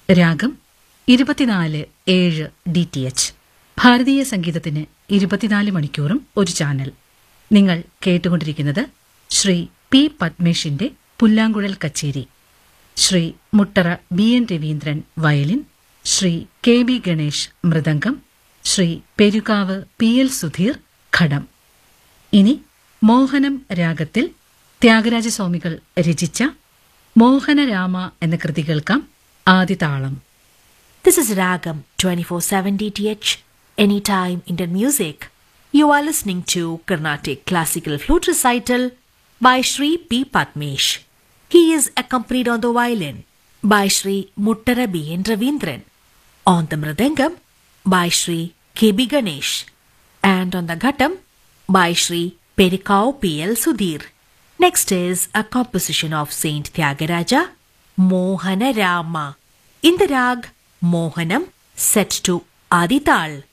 രാഗം ഇരുപത്തിനാല് ഏഴ് ഡി ടി എച്ച് ഭാരതീയ സംഗീതത്തിന് ഇരുപത്തിനാല് മണിക്കൂറും ഒരു ചാനൽ നിങ്ങൾ കേട്ടുകൊണ്ടിരിക്കുന്നത് ശ്രീ പി പത്മേഷിന്റെ പുല്ലാങ്കുഴൽ കച്ചേരി Shri Muttara B N Raveendran violin Shri K B Ganesh mridangam Shri Perukavu P L Sudheer ghatam ഇനി മോഹനം രാഗത്തിൽ ത്യാഗരാജസ്വാമികൾ രചിച്ച മോഹനരാമ എന്ന കൃതി കേൾക്കാം ആദിതാളം This is Ragam 24/7 DTH Anytime Indian Music. You are listening to Carnatic Classical Flute Recital by Sri P. Patmesh. He is accompanied on the violin by Sri Muttara B. N. Ravindran, on the mridangam by Sri K. B. Ganesh, and on the ghatam by Sri Perikau P. L. Sudhir. Next is a composition of Saint Tyagaraja, Mohana Rama. In the rag Mohanam set to Adital.